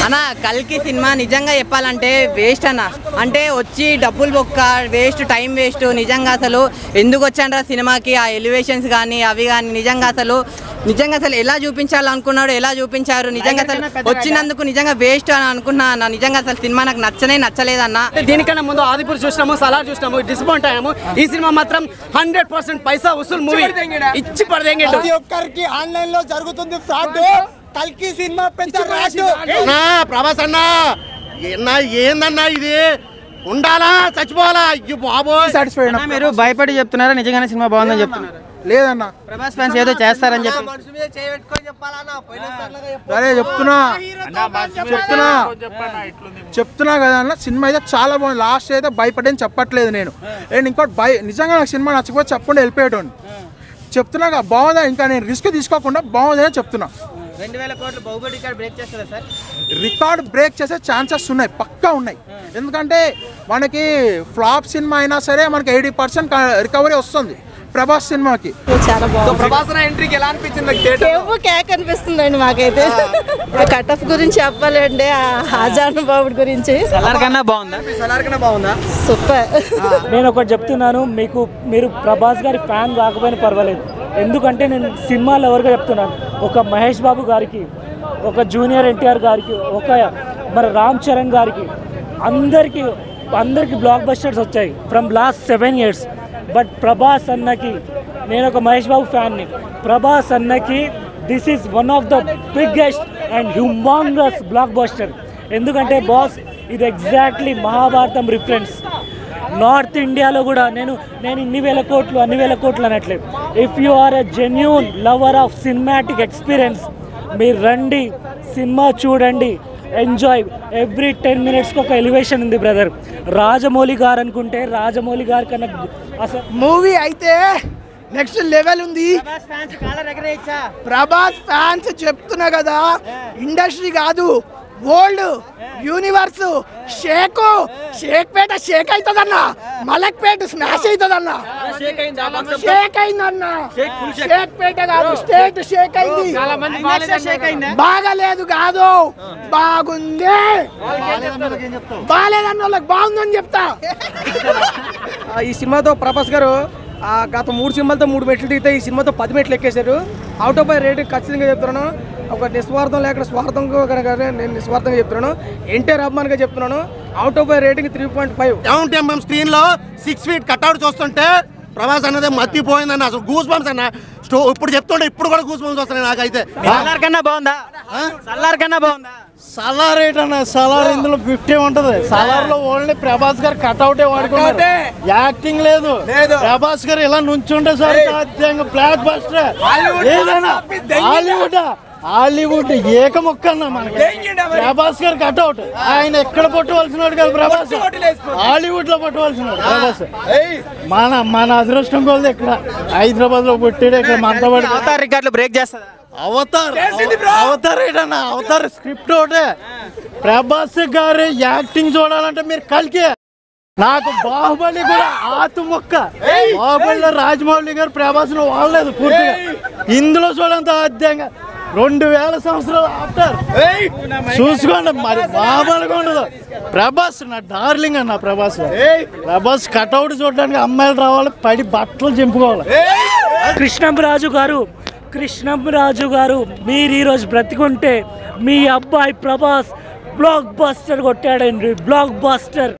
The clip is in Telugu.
అన్న కల్కి సినిమా నిజంగా చెప్పాలంటే వేస్ట్ అన్న అంటే వచ్చి డబ్బులు బొక్క వేస్ట్ టైం వేస్ట్ నిజంగా అసలు ఎందుకు వచ్చాండ్రా సినిమాకి ఆ ఎలివేషన్స్ కానీ అవి కానీ నిజంగా అసలు నిజంగా అసలు ఎలా చూపించాలనుకున్నాడు ఎలా చూపించారు నిజంగా అసలు వచ్చినందుకు నిజంగా వేస్ట్ అని అనుకున్నా అన్న నిజంగా అసలు సినిమా నాకు నచ్చనే నచ్చలేదన్న దీనికన్నా ముందు ఆదిపూర్ చూసినాము సలార్ చూసినాము డిసప్పాయింట్ అయ్యాము ఈ సినిమా మాత్రం హండ్రెడ్ పర్సెంట్ పైసా వసూలు మూవీ ఇచ్చి పడదేంగండు ప్రతి ఒక్కరికి ఆన్లైన్ లో జరుగుతుంది ఫ్రాడ్ కల్కి సినిమా పెద్ద రాటు అన్నా ప్రభాస్ అన్నా ఏనా ఏందన్నా ఇది ఉండాలా చచ్చిపోవాలా అయ్యో బాబోయ్ సాటిస్ఫైడ్ అన్నా, మీరు భయపడి చెప్తున్నారా నిజంగానే సినిమా బాగుందని చెప్తున్నారు లేదన్న ప్రభాస్ ఫ్యాన్స్ ఏదో చేస్తారని చెప్పి అరే చెప్తున్నా చెప్తున్నా చెప్తున్నా కదా అన్న సినిమా అయితే చాలా బాగుంది లాస్ట్ అయితే భయపడేది చెప్పట్లేదు నేను అండ్ ఇంకోటి భయ నిజంగా నాకు సినిమా నచ్చకపోతే చెప్పకుండా వెళ్ళిపోయేటోని చెప్తున్నా కదా, బాగుందా ఇంకా నేను రిస్క్ తీసుకోకుండా బాగుందని చెప్తున్నా రెండు వేల కోట్లు బహుబలి రికార్డ్ బ్రేక్ చేస్తారా సార్ రికార్డ్ బ్రేక్ చేసే ఛాన్సెస్ ఉన్నాయి పక్కా ఉన్నాయి ఎందుకంటే మనకి ఫ్లాప్ సినిమా అయినా సరే మనకి ఎయిటీ పర్సెంట్ రికవరీ వస్తుంది ప్రభాస్ సినిమాకి చాలా బాగుంది ప్రభాస్ ఎంట్రీకి ఎలా అనిపించింది కేవ్ కేక్ అనిపిస్తుందండి మాకైతే కట్ ఆఫ్ గురించి చెప్పాలండి ఆ హాజానుభావుడి గురించి సలార్ కన్నా బాగుందా సలార్ కన్నా బాగుందా సూపర్ నేను ఒకటి చెప్తున్నాను మీకు మీరు ప్రభాస్ గారి ఫ్యాన్ కాకపోయినా పర్వాలేదు ఎందుకంటే నేను సినిమాలు ఎవరిగా చెప్తున్నాను ఒక మహేష్ బాబు గారికి ఒక జూనియర్ ఎన్టీఆర్ గారికి ఒక మరి రామ్ చరణ్ గారికి అందరికీ అందరికి బ్లాక్ బస్టర్స్ వచ్చాయి from last seven years but Prabhas అన్నకి నేను ఒక మహేష్ బాబు ఫ్యాన్ని ప్రభాస్ అన్నకి this is one of the biggest and humongous block buster ఎందుకంటే బాస్ ఇది ఎగ్జాక్ట్లీ మహాభారతం రిఫరెన్స్ నార్త్ ఇండియాలో కూడా నేను నేను ఇన్ని వేల కోట్లు అన్ని వేల కోట్లు అనట్లేదు if you are a genuine lover of cinematic experience మీరు రండి సినిమా చూడండి ఎంజాయ్ ఎవ్రీ టెన్ మినిట్స్కి ఒక ఎలివేషన్ ఉంది బ్రదర్ రాజమౌళి గారు అనుకుంటే రాజమౌళి గారి కన్నా అసలు మూవీ అయితే నెక్స్ట్ లెవెల్ ఉంది ప్రభాస్ ఫ్యాన్స్ చెప్తున్నా కదా ఇండస్ట్రీ కాదు world universe shake Shaikpet shake అవుతుందన్న మలక్ పేట స్మాష్ అవుతుందన్న షేక్ అయిందన్న షేక్ పేట కాదు స్టేట్ షేక్ అయింది బాగలేదు కాదు బాగుంది బాగాలేదన్న వాళ్ళకి బాగుందని చెప్తా ఈ సినిమాతో ప్రభాస్ గారు ఆ, గత మూడు సినిమాలతో మూడు మెట్లు దిగితే ఈ సినిమాతో పది మెట్లు ఎక్కేశారు అవుట్ ఆఫ్ బై రేట్ ఖచ్చితంగా చెప్తున్నాను ఒక నిస్వార్థం లేకుండా స్వార్థంగా కనుక నేను నిస్వార్థంగా చెప్తున్నాను ఎన్టీఆర్ అభిమానిగా చెప్తున్నాను out of five rating three point five ఏమంటే మేము స్క్రీన్ లో సిక్స్ ఫీట్ కట్అవుట్ చూస్తుంటే ప్రభాస్ అన్నది మత్తిపోయిందన్న అసలు గూస్ బంప్స్ అన్న స్టో ఇప్పుడు చెప్తుంటే ఇప్పుడు కూడా గూస్ బంప్స్ వస్తున్నాయి నాకైతే సలార్ కన్నా బాగుందా సలార్ కన్నా బాగుందా సలార్ రేట్ అన్న సలార్ ఇందులో ఫిఫ్టీ ఉంటది సలార్ లో ఓన్లీ ప్రభాస్ గారు కట్అవుటే వాడుకున్నారు యాక్టింగ్ లేదు ప్రభాస్ గారు ఇలా నుంచుంటే సార్ బ్లాక్ బస్టర్ ఏదైనా హాలీవుడ్ హాలీవుడ్ ఏక మొక్క అన్న మనకి ప్రభాస్ గారు కట్అవుట్ ఆయన ఎక్కడ పట్టువలసినాడు కదా ప్రభాస్ హాలీవుడ్ లో పట్టువలసినాడు ప్రభాస్ మన మన అదృష్టం కొలది ఇక్కడ హైదరాబాద్ లో పుట్టాడు ఇక్కడ మనతో పడి అవతార్ రికార్డులు బ్రేక్ చేస్తుందా అవతార్ అవతార్ ఏంటన్నా అవతార్ స్క్రిప్ట్ ఒకటే ప్రభాస్ గారి యాక్టింగ్ చూడాలంటే మీరు కలికి నాకు బాహుబలి కూడా ఆతు మొక్క బాహుబలిలో రాజమౌళి గారు ప్రభాస్ ను వాడలేదు పూర్తిగా ఇందులో చూడంత ఆద్యంగా రెండు వేల సంవత్సరాలు ఆఫ్టర్ చూసుకోండి మరి మామూలుగా ఉండదు ప్రభాస్ నా డార్లింగ్ అన్న ప్రభాస్ ప్రభాస్ కటౌట్ చూడడానికి అమ్మాయిలు రావాలి పడి బట్టలు చింపుకోవాలి కృష్ణంరాజు గారు కృష్ణంరాజు గారు మీరు ఈరోజు బ్రతికుంటే మీ అబ్బాయి ప్రభాస్ బ్లాక్ బస్టర్ కొట్టాడండి బ్లాక్ బస్టర్